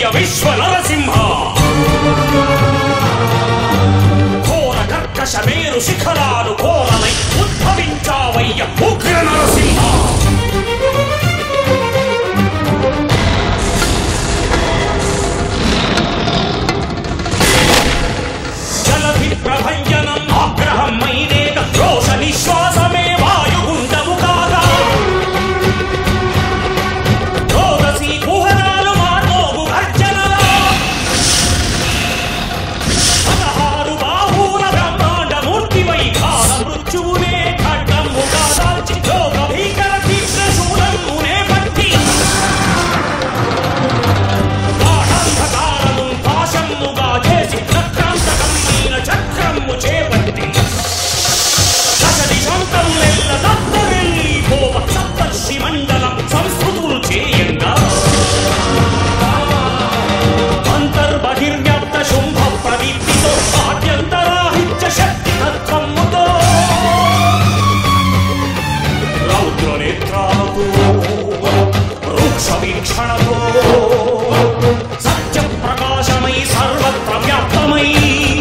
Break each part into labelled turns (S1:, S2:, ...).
S1: విశ్వ నరసింహ ఘోర కర్కశ మేరు శిఖరాలు ఘోరమై ఉద్భవించావయ్య ఉగ్ర నరసింహ జలధి ప్రభంజనం ఆగ్రహం మైనేక రోష నిశ్వాసమే వాయుగుండము కాగా రోదసి కుహరాలు మార్మోగు గర్జనలా పదహారు బాహువుల బ్రహ్మాండ మూర్తివై కాల మృత్యువునే ఖడ్గముగా దాల్చి లోక భీకర తీవ్ర శూలమునే పట్టి గాఢాంధకారము పాశముగా చేసి చక్రాంతకమైన చక్రము చేపట్టి దశది శంతం నెల్ల దత్తరెల్లి పోవ సప్తర్షి మండలం సంస్కృతులు చేయంగా అంతర్బహిర్వ్యాప్త శుంభ ప్రదీప్తితో ఆద్యంతరాహిత్య శక్తి తత్వముతో రౌద్ర నేత్రాలతో వృక్ష వీక్షణతో సత్య ప్రకాశమై సర్వత్ర వ్యాప్తమై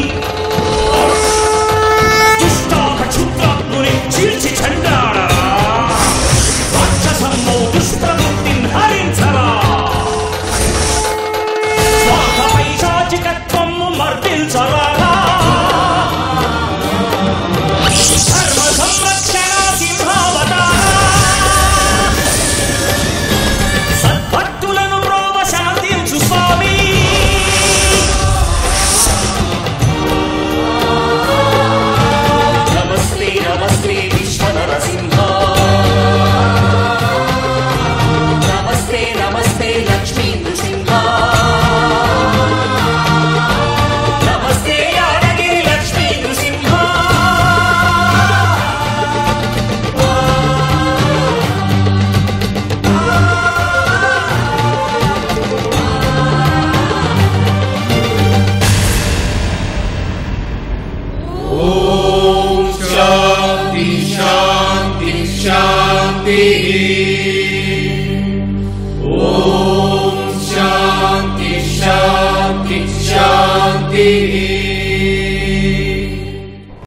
S1: దుష్టాప క్షుద్రాత్ముని చీల్చి చండాడరా రాక్షసమ్మో దుష్ప్రవృత్తిన్ హరించరా స్వార్థ పైశాచికత్వము మర్దించరారా ధర్మ సంరక్షణ సింహావతారా సద్భక్తులను ప్రోవ శాంతించు స్వామి నమస్తే నమస్తే విశ్వ నరసింహ
S2: నమస్తే నమస్తే లక్ష్మీ నృసింహ
S1: నమస్తే యాదగిరి లక్ష్మీ నృసింహ
S3: शान्ति शान्ति शान्तिः ॐ शान्ति शान्ति शान्तिः